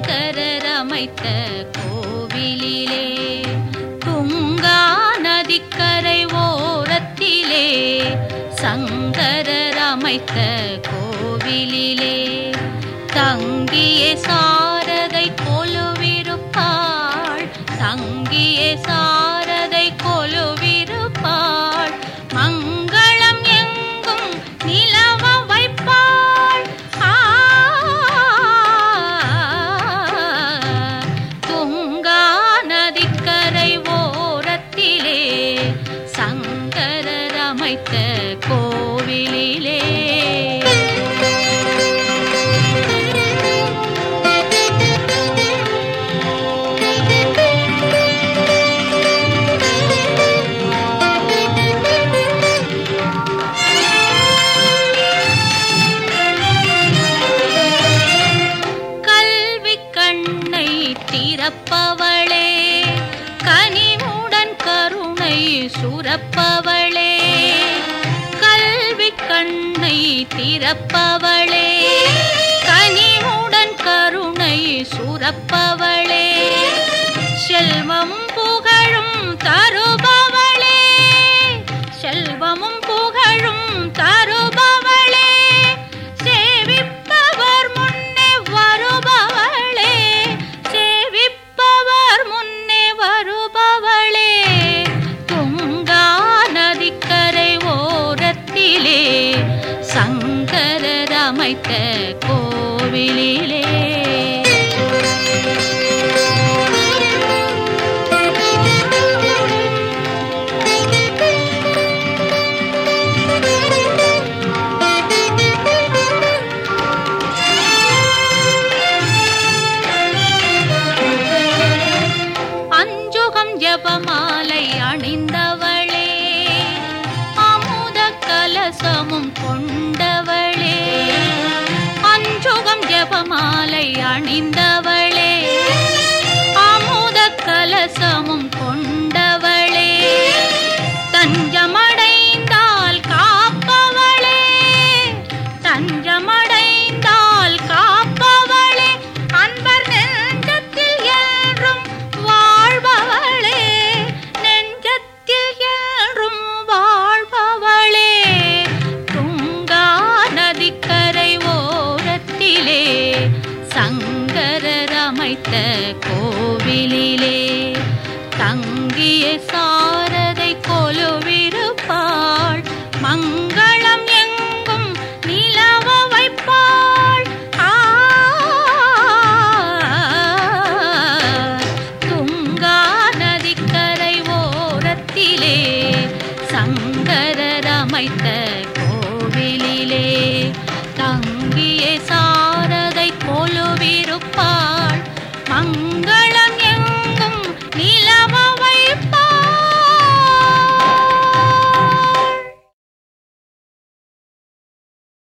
சங்கரர் அமைத்த கோவிலிலே துங்கா நதிக்கரை ஓரத்திலே சங்கரர் அமைத்த கோவிலிலே தங்கிய சாரதை கொலுவிருப்பாள் தங்கிய சாரதை கொலுவிருப்பாள் மங்களம் எங்கும் நிலவ வைப்பாள் ஆ, துங்கா நதிக்கரை ஓரத்திலே சங்கரர் அமைத்த கோவிலிலே கல்வி கண்ணை திறப்பவளே கனிவுடன் கருணை சுரப்பவளே கல்வி கண்ணை திறப்பவளே கனிவுடன் கருணை சுரப்பவளே செல்வம் புகழும் தருபவளே செல்வமும் புகழும் தருபவளே சேவிப்பவர் முன்னே வருபவளே சேவிப்பவர் முன்னே வருபவளே துங்கா நதிக்கரை ஓரத்திலே சங்கரர் அமைத்த கோவிலிலே அஞ்சுகம் ஜபமாலை அணிந்தவளே அமுத கலசமும் கொண்டவளே அஞ்சுகம் ஜபமாலை அணிந்தவளே அமுத கலசமும் கொண்டவளே தஞ்சமடைந்தால் காப்பவளே தஞ்சமடைந்தால் காப்பவளே அன்பர் நெஞ்சத்தில் என்றும் வாழ்பவளே நெஞ்சத்தில் என்றும் வாழ்பவளே துங்கா நதிக்கரை ஓரத்திலே சங்கரர் அமைத்த கோவிலிலே தங்கிய சா